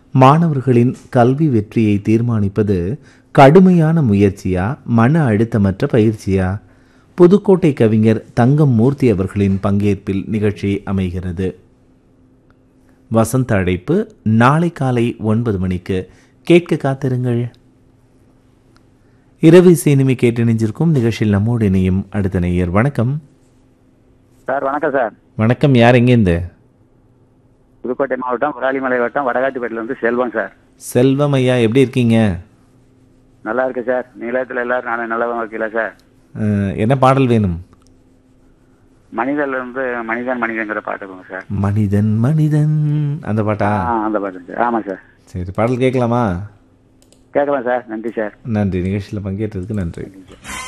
மாணவர்களின் கல்வி வெற்றியை தீர்மானிப்பது கடுமையான முயற்சியா மன அழுத்தமற்ற பயிற்சியா புதுக்கோட்டை கவிஞர் தங்கம் மூர்த்தி அவர்களின் பங்கேற்பில் நிகழ்ச்சி அமைகிறது வசந்த அழைப்பு நாளை காலை ஒன்பது மணிக்கு கேட்க காத்திருங்கள் இரவு சினிமை கேட்டு இணைஞ்சிருக்கும் நிகழ்ச்சியில் நம்மோடு இணையும் அடுத்த நேயர் வணக்கம் சார் வணக்கம் சார் வணக்கம் யார் எங்கேருந்து புதுக்கோட்டை மாவட்டம் விராலிமலை வட்டம் வடகாட்டுப்பேட்டில இருந்து செல்வம் சார் செல்வம் ஐயா எப்படி இருக்கீங்க நல்லா இருக்கு சார் நிலையத்தில் எல்லாரும் நான் நல்லவங்க வைக்கல சார் அஹ், என்ன பாடல் வேணும் மனிதன்ல இருந்து மனிதன் மனிதங்கிற பாட்டு போங்க சார் மனிதன் மனிதன் அந்த பாட்டா ஆ அந்த பாட்டு சார் ஆமாம் சார் சரி பாடல் கேட்கலாமா கேட்கலாம் சார் நன்றி சார் நன்றி நிகழ்ச்சியில் பங்கேற்றதுக்கு நன்றி